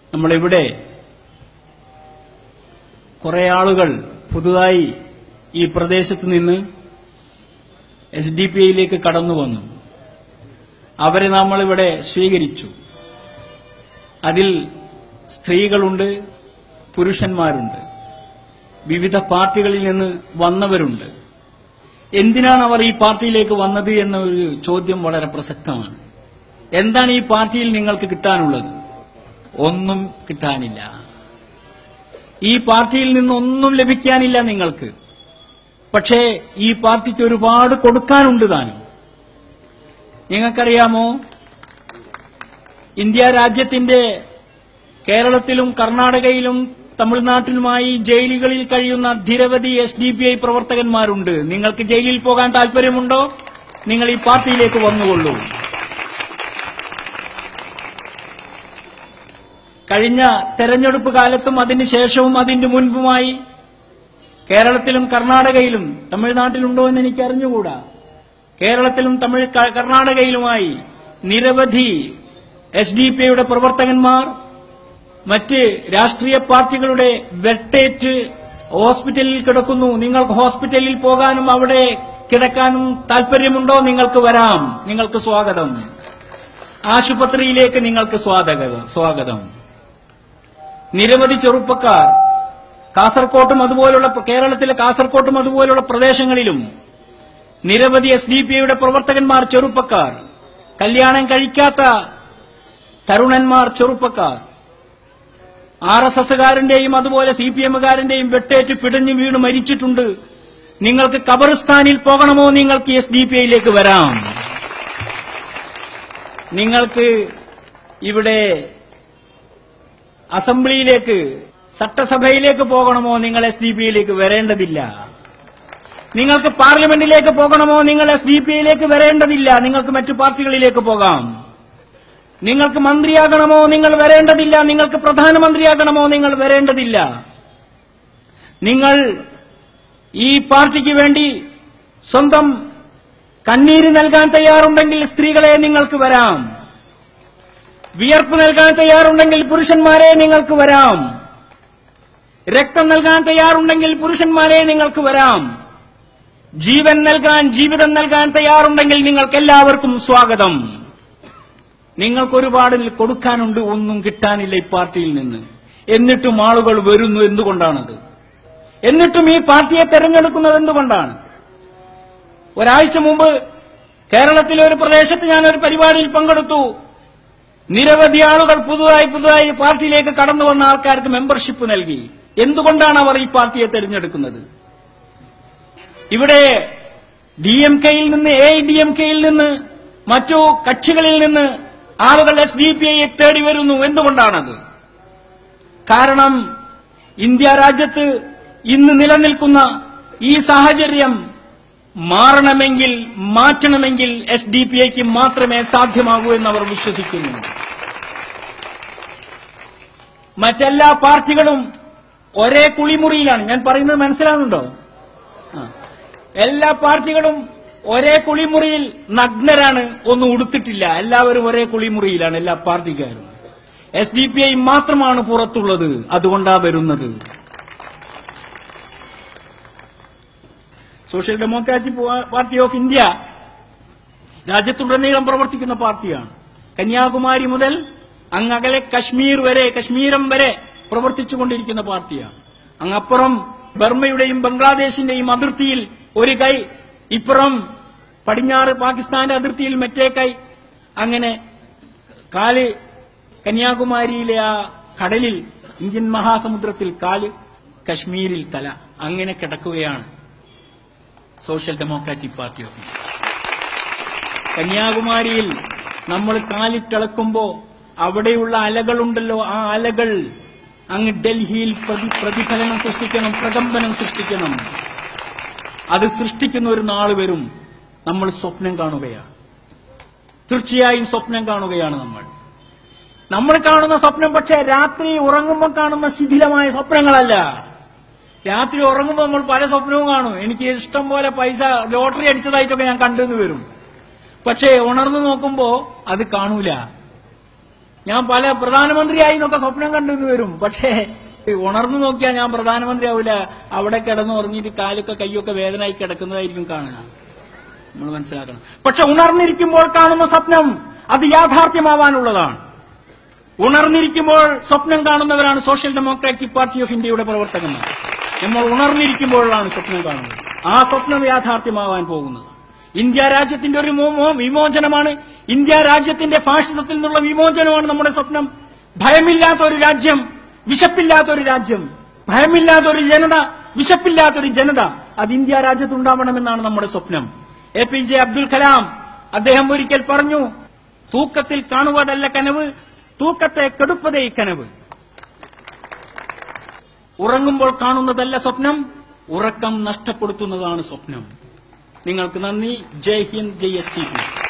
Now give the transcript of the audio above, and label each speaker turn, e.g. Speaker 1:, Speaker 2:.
Speaker 1: നമ്മളിവിടെ കുറെ ആളുകൾ പുതുതായി ഈ പ്രദേശത്ത് നിന്ന് എസ് ഡി പി ഐയിലേക്ക് കടന്നു വന്നു അവരെ നമ്മളിവിടെ സ്വീകരിച്ചു അതിൽ സ്ത്രീകളുണ്ട് പുരുഷന്മാരുണ്ട് വിവിധ പാർട്ടികളിൽ നിന്ന് വന്നവരുണ്ട് എന്തിനാണ് അവർ ഈ പാർട്ടിയിലേക്ക് വന്നത് എന്ന ഒരു ചോദ്യം വളരെ പ്രസക്തമാണ് എന്താണ് ഈ പാർട്ടിയിൽ നിങ്ങൾക്ക് കിട്ടാനുള്ളത് ഒന്നും കിട്ടാനില്ല ഈ പാർട്ടിയിൽ നിന്നൊന്നും ലഭിക്കാനില്ല നിങ്ങൾക്ക് പക്ഷേ ഈ പാർട്ടിക്ക് ഒരുപാട് കൊടുക്കാനുണ്ട് താനും നിങ്ങൾക്കറിയാമോ ഇന്ത്യ രാജ്യത്തിന്റെ കേരളത്തിലും കർണാടകയിലും തമിഴ്നാട്ടിലുമായി ജയിലുകളിൽ കഴിയുന്ന നിരവധി എസ് ഡി പി ഐ പ്രവർത്തകന്മാരുണ്ട് നിങ്ങൾക്ക് ജയിലിൽ പോകാൻ താല്പര്യമുണ്ടോ നിങ്ങൾ ഈ പാർട്ടിയിലേക്ക് വന്നുകൊള്ളൂ കഴിഞ്ഞ തെരഞ്ഞെടുപ്പ് കാലത്തും അതിനുശേഷവും അതിന്റെ മുൻപുമായി കേരളത്തിലും കർണാടകയിലും തമിഴ്നാട്ടിലുണ്ടോ എന്ന് എനിക്ക് അറിഞ്ഞുകൂടാ കേരളത്തിലും തമിഴ് ക- കർണാടകയിലുമായി നിരവധി എസ് ഡി പി യുടെ പ്രവർത്തകന്മാർ മറ്റ് രാഷ്ട്രീയ പാർട്ടികളുടെ വെട്ടേറ്റ് ഹോസ്പിറ്റലിൽ കിടക്കുന്നു നിങ്ങൾക്ക് ഹോസ്പിറ്റലിൽ പോകാനും അവിടെ കിടക്കാനും താല്പര്യമുണ്ടോ നിങ്ങൾക്ക് വരാം നിങ്ങൾക്ക് സ്വാഗതം ആശുപത്രിയിലേക്ക് നിങ്ങൾക്ക് സ്വാഗതം സ്വാഗതം നിരവധി ചെറുപ്പക്കാർ കാസർകോട്ടും അതുപോലുള്ള കേരളത്തിലെ കാസർകോട്ടും അതുപോലുള്ള പ്രദേശങ്ങളിലും നിരവധി എസ് ഡി പി ഐയുടെ പ്രവർത്തകന്മാർ ചെറുപ്പക്കാർ കല്യാണം കഴിക്കാത്ത തരുണന്മാർ ചെറുപ്പക്കാർ ആർ എസ് എസുകാരന്റെയും അതുപോലെ സി പി എമ്മുകാരന്റെയും വെട്ടേറ്റ് പിടഞ്ഞു വീണ് മരിച്ചിട്ടുണ്ട് നിങ്ങൾക്ക് ഖബറിസ്ഥാനിൽ പോകണമോ നിങ്ങൾക്ക് എസ് ഡി പി ഐയിലേക്ക് വരാം നിങ്ങൾക്ക് ഇവിടെ അസംബ്ലിയിലേക്ക് ചട്ടസഭയിലേക്ക് പോകണമോ നിങ്ങൾ എസ് ഡി പി ഐയിലേക്ക് വരേണ്ടതില്ല നിങ്ങൾക്ക് പാർലമെന്റിലേക്ക് പോകണമോ നിങ്ങൾ എസ് ഡി പി ഐയിലേക്ക് വരേണ്ടതില്ല നിങ്ങൾക്ക് മറ്റു പാർട്ടികളിലേക്ക് പോകാം നിങ്ങൾക്ക് മന്ത്രിയാകണമോ നിങ്ങൾ വരേണ്ടതില്ല നിങ്ങൾക്ക് പ്രധാനമന്ത്രിയാകണമോ നിങ്ങൾ വരേണ്ടതില്ല നിങ്ങൾ ഈ പാർട്ടിക്ക് വേണ്ടി സ്വന്തം കണ്ണീര് നൽകാൻ തയ്യാറുണ്ടെങ്കിൽ സ്ത്രീകളെ നിങ്ങൾക്ക് വരാം വിയർപ്പ് നൽകാൻ തയ്യാറുണ്ടെങ്കിൽ പുരുഷന്മാരെ നിങ്ങൾക്ക് വരാം രക്തം നൽകാൻ തയ്യാറുണ്ടെങ്കിൽ പുരുഷന്മാരെ നിങ്ങൾക്ക് വരാം ജീവൻ നൽകാൻ ജീവിതം നൽകാൻ തയ്യാറുണ്ടെങ്കിൽ നിങ്ങൾക്ക് എല്ലാവർക്കും സ്വാഗതം നിങ്ങൾക്ക് ഒരുപാട് കൊടുക്കാനുണ്ട് ഒന്നും കിട്ടാനില്ല ഈ പാർട്ടിയിൽ നിന്ന് എന്നിട്ടും ആളുകൾ വരുന്നു എന്തുകൊണ്ടാണത് എന്നിട്ടും ഈ പാർട്ടിയെ തെരഞ്ഞെടുക്കുന്നത് എന്തുകൊണ്ടാണ് ഒരാഴ്ച മുമ്പ് കേരളത്തിലെ ഒരു പ്രദേശത്ത് ഞാൻ ഒരു പരിപാടിയിൽ പങ്കെടുത്തു നിരവധി ആളുകൾ പുതുതായി പുതുതായി പാർട്ടിയിലേക്ക് കടന്നു വന്ന ആൾക്കാർക്ക് മെമ്പർഷിപ്പ് നൽകി എന്തുകൊണ്ടാണ് അവർ ഈ പാർട്ടിയെ തെരഞ്ഞെടുക്കുന്നത് ഇവിടെ ഡി എം കെയിൽ നിന്ന് എ ഡി എം കെയിൽ നിന്ന് മറ്റു കക്ഷികളിൽ നിന്ന് ആളുകൾ എസ് ഡി പി ഐയെ തേടി വരുന്നു എന്തുകൊണ്ടാണത് കാരണം ഇന്ത്യ രാജ്യത്ത് ഇന്ന് നിലനിൽക്കുന്ന ഈ സാഹചര്യം മാറണമെങ്കിൽ മാറ്റണമെങ്കിൽ എസ് ഡി പി ഐക്ക് മാത്രമേ സാധ്യമാകൂ എന്ന് അവർ വിശ്വസിക്കുന്നു മറ്റെല്ലാ പാർട്ടികളും ഒരേ കുളിമുറിയിലാണ് ഞാൻ പറയുന്നത് മനസ്സിലാകുന്നുണ്ടോ ആ. എല്ലാ പാർട്ടികളും ഒരേ കുളിമുറിയിൽ നഗ്നരാണ് ഒന്നും ഉടുത്തിട്ടില്ല എല്ലാവരും ഒരേ കുളിമുറിയിലാണ് എല്ലാ പാർട്ടിക്കാരും എസ് ഡി പി ഐ മാത്രമാണ് പുറത്തുള്ളത് അതുകൊണ്ടാ വരുന്നത് social democratic party of India രാജ്യത്തുടനീളം പ്രവർത്തിക്കുന്ന പാർട്ടിയാണ് കന്യാകുമാരി മുതൽ അങ്ങകലെ കശ്മീർ വരെ കശ്മീരം വരെ പ്രവർത്തിച്ചുകൊണ്ടിരിക്കുന്ന പാർട്ടിയാണ് അങ്ങപ്പുറം ബർമയുടെയും ബംഗ്ലാദേശിന്റെയും അതിർത്തിയിൽ ഒരു കൈ ഇപ്പുറം പടിഞ്ഞാറ് പാകിസ്ഥാന്റെ അതിർത്തിയിൽ മറ്റേ കൈ അങ്ങനെ കാല് കന്യാകുമാരിയിലെ ആ കടലിൽ ഇന്ത്യൻ മഹാസമുദ്രത്തിൽ കാല് കശ്മീരിൽ തല അങ്ങനെ കിടക്കുകയാണ് social democratic party of India കന്യാകുമാരിയിൽ നമ്മൾ കാലിട്ടിളക്കുമ്പോ അവിടെയുള്ള അലകളുണ്ടല്ലോ ആ അലകൾ അങ്ങ് ഡൽഹിയിൽ പ്രതി- പ്രതിഫലനം സൃഷ്ടിക്കണം പ്രകമ്പനം സൃഷ്ടിക്കണം അത് സൃഷ്ടിക്കുന്ന ഒരു നാൾ വരും നമ്മൾ സ്വപ്നം കാണുകയാണ് തീർച്ചയായും സ്വപ്നം കാണുകയാണ് നമ്മൾ നമ്മൾ കാണുന്ന സ്വപ്നം പക്ഷേ രാത്രി ഉറങ്ങുമ്പോൾ കാണുന്ന ശിഥിലമായ സ്വപ്നങ്ങളല്ല രാത്രി ഉറങ്ങുമ്പോൾ നമ്മൾ പല സ്വപ്നവും കാണും എനിക്ക് ഇഷ്ടം പോലെ പൈസ ലോട്ടറി അടിച്ചതായിട്ടൊക്കെ ഞാൻ കണ്ടെന്ന് വരും പക്ഷേ ഉണർന്നു നോക്കുമ്പോ അത് കാണൂല ഞാൻ പല പ്രധാനമന്ത്രിയായി എന്നൊക്കെ സ്വപ്നം കണ്ടെന്ന് വരും പക്ഷേ ഉണർന്നു നോക്കിയാൽ ഞാൻ പ്രധാനമന്ത്രി ആവില്ല അവിടെ കിടന്ന് ഉറങ്ങിയിട്ട് കാലൊക്കെ കൈയൊക്കെ വേദനയായി കിടക്കുന്നതായിരിക്കും കാണുക നമ്മൾ മനസ്സിലാക്കണം പക്ഷെ ഉണർന്നിരിക്കുമ്പോൾ കാണുന്ന സ്വപ്നം അത് യാഥാർത്ഥ്യമാവാനുള്ളതാണ് ഉണർന്നിരിക്കുമ്പോൾ സ്വപ്നം കാണുന്നവരാണ് സോഷ്യൽ ഡെമോക്രാറ്റിക് പാർട്ടി ഓഫ് ഇന്ത്യയുടെ പ്രവർത്തകന്മാർ നമ്മൾ ഉണർന്നിരിക്കുമ്പോഴാണ് സ്വപ്നം കാണുന്നത് ആ സ്വപ്നം യാഥാർത്ഥ്യമാവാൻ പോകുന്നത് ഇന്ത്യ രാജ്യത്തിന്റെ ഒരു മോ- മോ- വിമോചനമാണ് ഇന്ത്യ രാജ്യത്തിന്റെ ഫാഷിസത്തിൽ നിന്നുള്ള വിമോചനമാണ് നമ്മുടെ സ്വപ്നം ഭയമില്ലാത്ത ഒരു രാജ്യം വിശപ്പില്ലാത്ത ഒരു രാജ്യം ഭയമില്ലാത്ത ഒരു ജനത വിശപ്പില്ലാത്ത ഒരു ജനത അത് ഇന്ത്യ രാജ്യത്തുണ്ടാവണമെന്നാണ് നമ്മുടെ സ്വപ്നം A P J Abdul Kalam അദ്ദേഹം ഒരിക്കൽ പറഞ്ഞു തൂക്കത്തിൽ കാണുവതല്ല കനവ് തൂക്കത്തെ കെടുപ്പതേ കനവ് ഉറങ്ങുമ്പോൾ കാണുന്നതല്ല സ്വപ്നം ഉറക്കം നഷ്ടപ്പെടുത്തുന്നതാണ് സ്വപ്നം നിങ്ങൾക്ക് നന്ദി ജയ് ഹിന്ദ് ജയ് എസ് ടി പി